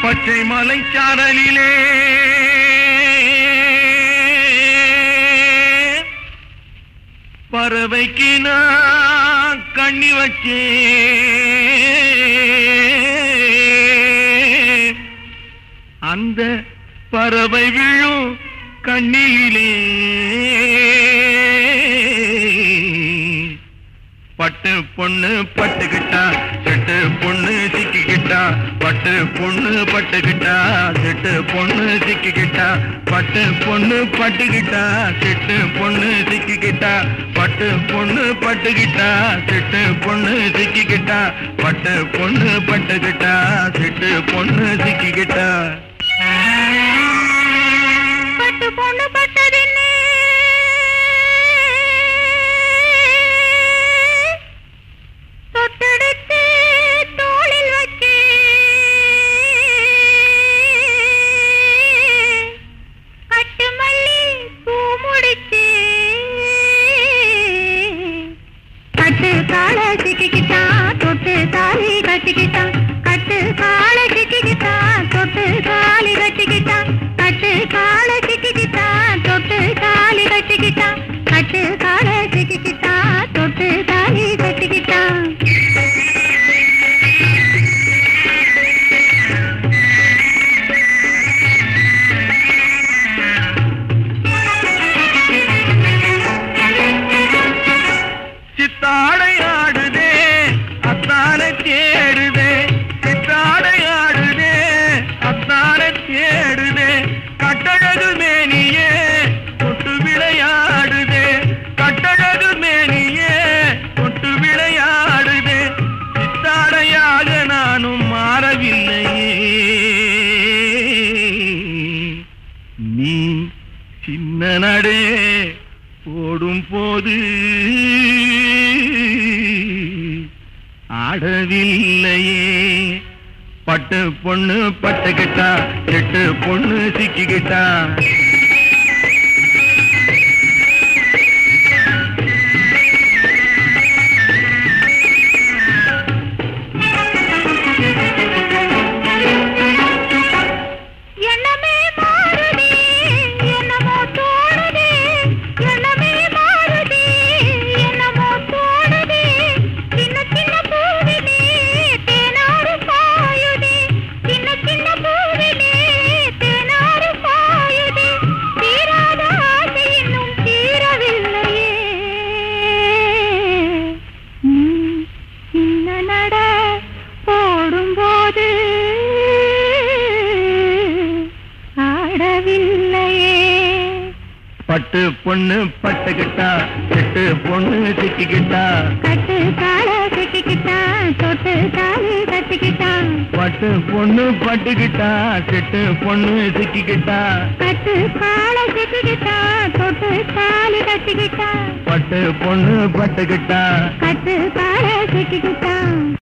பச்சை மலைச்சாரலிலே பறவைக்கு நான் கண்ணி வச்சேன் அந்த பறவை விழும் கண்ணியிலே பட்டு பொண்ணு பட்டுக்கிட்டா செட்டு பொண்ணு சிக்கிக்கிட்டா பட்டு பொண்ணு பட்டுக்கிட்டா செட்டு பொண்ணு சிக்கிக்கிட்டா பட்டு பொண்ணு பட்டுக்கிட்டா செட்டு பொண்ணு சிக்கிக்கிட்டா பட்டு பொண்ணு பட்டுக்கிட்டா செட்டு பொண்ணு சிக்கிக்கிட்டா பட்டு பொண்ணு பட்டுக்கிட்டா செட்டு பொண்ணு சிக்கிக்கிட்டா பட்டு பொண்ணு பட்டதுன்னு தொட்டெடுத்து தோளில் வச்சு கட்டு மல்லி பூ முடிச்சு கட்டு கால சிக்கிக்கிட்டான் தொட்டு தாலி கட்டிக்கிட்டான் கட்டு கால சிக்கிக்கிட்டான் தொட்டு தாலி கட்டிக்கிட்டான் கட்டு கால சிக்கிக்கிட்டான் தொட்டு தாலி கட்டிக்கிட்டான் கட்டு கால சிக்கிக்கிட்டான் தொட்டு தாலி கட்டிக்கிட்டான் சித்தாடை ஆடுதே அத்தான தேடுதே சித்தாடை ஆடுதே அத்தான தேடுதே கட்டழகு மேனியே தொட்டு விளையாடுதே கட்டழகு மேனியே தொட்டு விளையாடுதே சித்தாடையாக நானும் மாறவில்லையே நீ சின்ன நடே ஓடும் போது ஆடவில்லையே பட்டு பொண்ணு பட்டுக்கிட்டா எட்டு பொண்ணு சிக்கிக்கிட்டா எண்ணமே மாறுதே என்னமோ தோணுதே எண்ணமே மாறுதே என்னமோ தோணுதே சின்ன சின்ன பூவிலே தேனாறு பாயுதே சின்ன சின்ன பூவிலே தேனாறு பாயுதே தீராத ஆசை இன்னும் தீரவில்லையே நீ சின்ன நட போடும்போது ஆடவில்லையே பட்டு பொண்ணு பட்டுக்கிட்டா எட்டு பொண்ணு சிக்கிக்கிட்டா கட்டு கால கட்டிக்கிட்டா தொட்டு தாலி கட்டிக்கிட்டா பட்டு பொண்ணு பட்டுக்கிட்டா செட்டு பொண்ணு சிக்கிக்கிட்டா கட்டு கால கட்டிக்கிட்டா தொட்டு தாலி கட்டிக்கிட்டா பட்டு பொண்ணு பட்டுக்கிட்டா கட்டு கால கட்டிக்கிட்டா